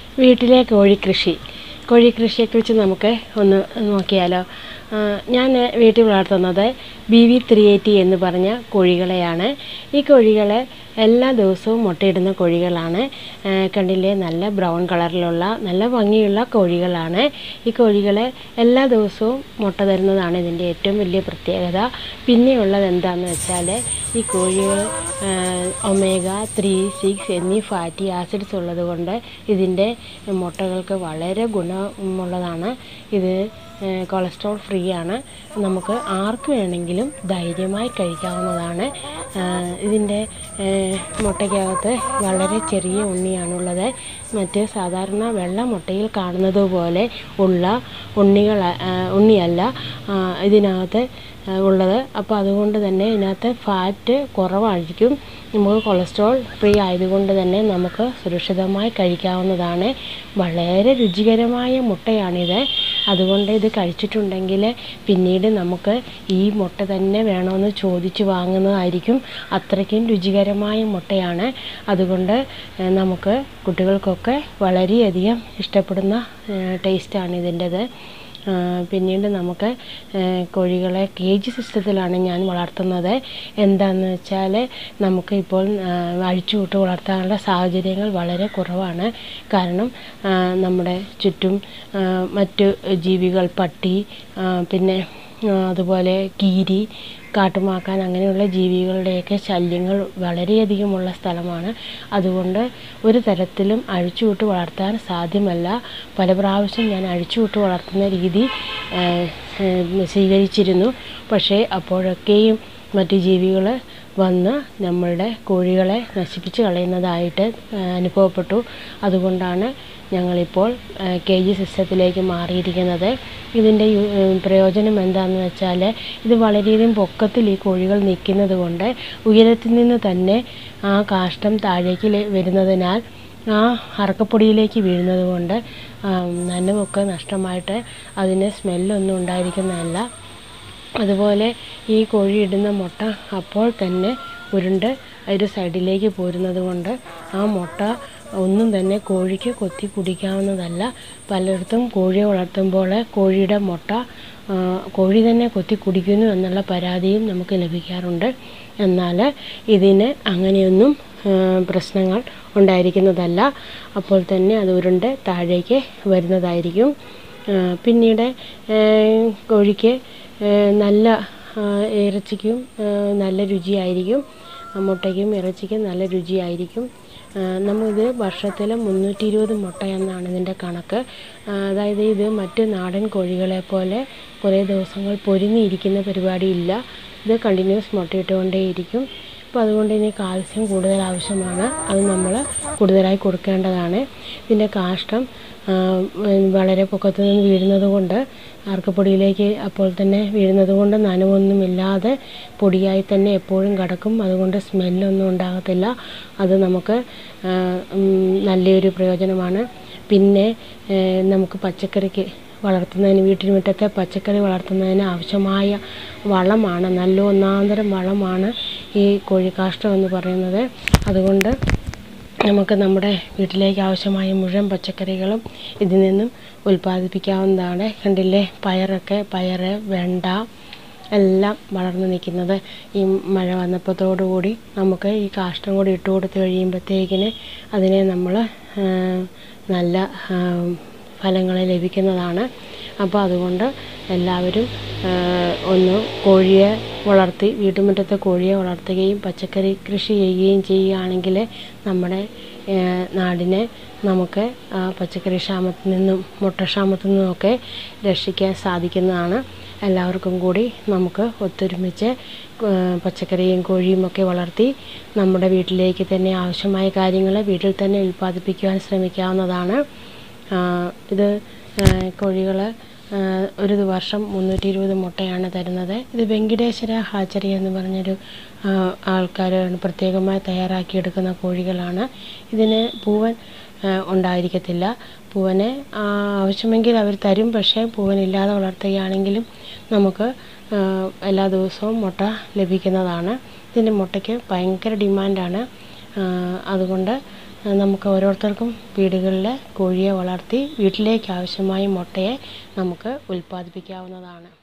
വീട്ടിലെ കോഴിക്കൃഷി കോഴിക്കൃഷിയെക്കുറിച്ച് നമുക്ക് ഒന്ന് നോക്കിയാലോ ഞാൻ വീട്ടിൽ വളർത്തുന്നത് ബി വി ത്രീ എയ്റ്റി എന്ന് പറഞ്ഞ കോഴികളെയാണ് ഈ കോഴികളെ എല്ലാ ദിവസവും മുട്ടയിടുന്ന കോഴികളാണ് കണ്ടില്ലേ നല്ല ബ്രൗൺ കളറിലുള്ള നല്ല ഭംഗിയുള്ള കോഴികളാണ് ഈ കോഴികളെ എല്ലാ ദിവസവും മുട്ട തരുന്നതാണ് ഇതിൻ്റെ ഏറ്റവും വലിയ പ്രത്യേകത പിന്നെയുള്ളത് എന്താണെന്ന് വെച്ചാൽ ഈ കോഴികൾ ഒമേഗ ത്രീ സിക്സ് എന്നീ ഫാറ്റി ആസിഡ്സ് ഉള്ളത് കൊണ്ട് ഇതിൻ്റെ മുട്ടകൾക്ക് വളരെ ഗുണമുള്ളതാണ് ഇത് കൊളസ്ട്രോൾ ഫ്രീ ആണ് നമുക്ക് ആർക്ക് വേണമെങ്കിലും ധൈര്യമായി കഴിക്കാവുന്നതാണ് ഇതിൻ്റെ മുട്ടയ്ക്കകത്ത് വളരെ ചെറിയ ഉണ്ണിയാണുള്ളത് മറ്റ് സാധാരണ വെള്ള മുട്ടയിൽ കാണുന്നത് പോലെ ഉള്ള ഉണ്ണികൾ ഉണ്ണിയല്ല ഇതിനകത്ത് ഉള്ളത് അപ്പോൾ അതുകൊണ്ട് തന്നെ ഇതിനകത്ത് ഫാറ്റ് കുറവായിരിക്കും നമുക്ക് കൊളസ്ട്രോൾ ഫ്രീ ആയതുകൊണ്ട് തന്നെ നമുക്ക് സുരക്ഷിതമായി കഴിക്കാവുന്നതാണ് വളരെ രുചികരമായ മുട്ടയാണിത് അതുകൊണ്ട് ഇത് കഴിച്ചിട്ടുണ്ടെങ്കിൽ പിന്നീട് നമുക്ക് ഈ മുട്ട തന്നെ വേണമെന്ന് ചോദിച്ച് വാങ്ങുന്നതായിരിക്കും അത്രയ്ക്കും രുചികരമായ മുട്ടയാണ് അതുകൊണ്ട് നമുക്ക് കുട്ടികൾക്കൊക്കെ വളരെയധികം ഇഷ്ടപ്പെടുന്ന ടേസ്റ്റാണ് ഇതിൻ്റെത് പിന്നീട് നമുക്ക് കോഴികളെ കേജ് സിസ്റ്റത്തിലാണ് ഞാൻ വളർത്തുന്നത് എന്താണെന്ന് വെച്ചാൽ നമുക്ക് ഇപ്പോൾ അഴിച്ചുവിട്ട് വളർത്താനുള്ള സാഹചര്യങ്ങൾ വളരെ കുറവാണ് കാരണം നമ്മുടെ ചുറ്റും മറ്റ് ജീവികൾ പട്ടി പിന്നെ അതുപോലെ കീരി കാട്ടുമാക്കാൻ അങ്ങനെയുള്ള ജീവികളുടെയൊക്കെ ശല്യങ്ങൾ വളരെയധികമുള്ള സ്ഥലമാണ് അതുകൊണ്ട് ഒരു തരത്തിലും അഴിച്ചുവിട്ട് വളർത്താൻ സാധ്യമല്ല പല പ്രാവശ്യം ഞാൻ അഴിച്ചുവിട്ട് വളർത്തുന്ന രീതി സ്വീകരിച്ചിരുന്നു പക്ഷേ അപ്പോഴൊക്കെയും മറ്റ് ജീവികൾ വന്ന് നമ്മളുടെ കോഴികളെ നശിപ്പിച്ച് കളയുന്നതായിട്ട് അനുഭവപ്പെട്ടു അതുകൊണ്ടാണ് ഞങ്ങളിപ്പോൾ കെ ജി സിസ്റ്റത്തിലേക്ക് മാറിയിരിക്കുന്നത് ഇതിൻ്റെ പ്രയോജനം എന്താണെന്ന് വെച്ചാൽ ഇത് വളരെയധികം പൊക്കത്തിൽ ഈ കോഴികൾ നിൽക്കുന്നത് കൊണ്ട് ഉയരത്തിൽ നിന്ന് തന്നെ ആ കാഷ്ടം താഴേക്ക് വരുന്നതിനാൽ ആ അറക്കപ്പൊടിയിലേക്ക് വീഴുന്നത് കൊണ്ട് നനവൊക്കെ നഷ്ടമായിട്ട് അതിന് സ്മെല്ലൊന്നും ഉണ്ടായിരിക്കുന്നതല്ല അതുപോലെ ഈ കോഴി ഇടുന്ന മുട്ട അപ്പോൾ തന്നെ ഉരുണ്ട് ഒരു സൈഡിലേക്ക് പോരുന്നത് കൊണ്ട് ആ മുട്ട ഒന്നും തന്നെ കോഴിക്ക് കൊത്തി കുടിക്കാവുന്നതല്ല പലയിടത്തും കോഴിയെ വളർത്തുമ്പോൾ കോഴിയുടെ മുട്ട കോഴി തന്നെ കൊത്തി കുടിക്കുന്നു എന്നുള്ള പരാതിയും നമുക്ക് ലഭിക്കാറുണ്ട് എന്നാൽ ഇതിന് അങ്ങനെയൊന്നും പ്രശ്നങ്ങൾ ഉണ്ടായിരിക്കുന്നതല്ല അപ്പോൾ തന്നെ അത് ഉരുണ്ട് താഴേക്ക് വരുന്നതായിരിക്കും പിന്നീട് കോഴിക്ക് നല്ല ഇറച്ചിക്കും നല്ല രുചിയായിരിക്കും മുട്ടയ്ക്കും ഇറച്ചിക്കും നല്ല രുചിയായിരിക്കും നമ്മളിത് വർഷത്തിൽ മുന്നൂറ്റി ഇരുപത് മുട്ട എന്നാണ് ഇതിൻ്റെ കണക്ക് അതായത് ഇത് മറ്റ് നാടൻ കോഴികളെ പോലെ കുറേ ദിവസങ്ങൾ പൊരുങ്ങിയിരിക്കുന്ന പരിപാടിയില്ല ഇത് കണ്ടിന്യൂസ് മുട്ടയിട്ടുകൊണ്ടേയിരിക്കും അപ്പോൾ അതുകൊണ്ട് ഇനി കാൽസ്യം കൂടുതൽ ആവശ്യമാണ് അത് നമ്മൾ കൂടുതലായി കൊടുക്കേണ്ടതാണ് ഇതിൻ്റെ കാഷ്ടം വളരെ പൊക്കത്ത് നിന്ന് വീഴുന്നത് കൊണ്ട് അറക്കപ്പൊടിയിലേക്ക് അപ്പോൾ തന്നെ വീഴുന്നത് കൊണ്ട് നനവൊന്നുമില്ലാതെ പൊടിയായി തന്നെ എപ്പോഴും കിടക്കും അതുകൊണ്ട് സ്മെല്ലൊന്നും ഉണ്ടാകത്തില്ല അത് നമുക്ക് നല്ലൊരു പ്രയോജനമാണ് പിന്നെ നമുക്ക് പച്ചക്കറിക്ക് വളർത്തുന്നതിന് വീട്ടുമുറ്റത്തെ പച്ചക്കറി വളർത്തുന്നതിന് ആവശ്യമായ വളമാണ് നല്ല ഒന്നാന്തരം വളമാണ് ഈ കോഴിക്കാഷ്ടം എന്ന് പറയുന്നത് അതുകൊണ്ട് നമുക്ക് നമ്മുടെ വീട്ടിലേക്ക് ആവശ്യമായ മുഴുവൻ പച്ചക്കറികളും ഇതിൽ നിന്നും ഉൽപ്പാദിപ്പിക്കാവുന്നതാണ് കണ്ടില്ലേ പയറൊക്കെ പയർ വെണ്ട എല്ലാം വളർന്നു നിൽക്കുന്നത് ഈ മഴ വന്നപ്പോഴത്തോടു കൂടി നമുക്ക് ഈ കാഷ്ടം കൂടി ഇട്ട് കൊടുത്ത് കഴിയുമ്പോഴത്തേക്കിന് അതിനെ നമ്മൾ നല്ല ഫലങ്ങൾ ലഭിക്കുന്നതാണ് അപ്പോൾ അതുകൊണ്ട് എല്ലാവരും ഒന്ന് കോഴിയെ വളർത്തി വീട്ടുമുറ്റത്തെ കോഴിയെ വളർത്തുകയും പച്ചക്കറി കൃഷി ചെയ്യുകയും ചെയ്യുകയാണെങ്കിൽ നമ്മുടെ നാടിനെ നമുക്ക് പച്ചക്കറി ക്ഷാമത്തിൽ നിന്നും മുട്ടക്ഷാമത്തിൽ നിന്നുമൊക്കെ രക്ഷിക്കാൻ സാധിക്കുന്നതാണ് എല്ലാവർക്കും കൂടി നമുക്ക് ഒത്തൊരുമിച്ച് പച്ചക്കറിയും കോഴിയും ഒക്കെ വളർത്തി നമ്മുടെ വീട്ടിലേക്ക് തന്നെ ആവശ്യമായ കാര്യങ്ങൾ വീട്ടിൽ തന്നെ ഉൽപ്പാദിപ്പിക്കുവാൻ ശ്രമിക്കാവുന്നതാണ് ഇത് കോഴികൾ ഒരു വർഷം മുന്നൂറ്റി ഇരുപത് മുട്ടയാണ് തരുന്നത് ഇത് വെങ്കിടേശ്വര ഹാച്ചറി എന്ന് പറഞ്ഞൊരു ആൾക്കാർ പ്രത്യേകമായി തയ്യാറാക്കിയെടുക്കുന്ന കോഴികളാണ് ഇതിന് പൂവൻ ഉണ്ടായിരിക്കത്തില്ല പൂവനെ ആവശ്യമെങ്കിൽ അവർ തരും പക്ഷേ പൂവനില്ലാതെ വളർത്തുകയാണെങ്കിലും നമുക്ക് എല്ലാ ദിവസവും മുട്ട ലഭിക്കുന്നതാണ് ഇതിൻ്റെ മുട്ടയ്ക്ക് ഭയങ്കര ഡിമാൻഡാണ് അതുകൊണ്ട് നമുക്ക് ഓരോരുത്തർക്കും വീടുകളിൽ കോഴിയെ വളർത്തി വീട്ടിലേക്ക് ആവശ്യമായ മുട്ടയെ നമുക്ക് ഉൽപ്പാദിപ്പിക്കാവുന്നതാണ്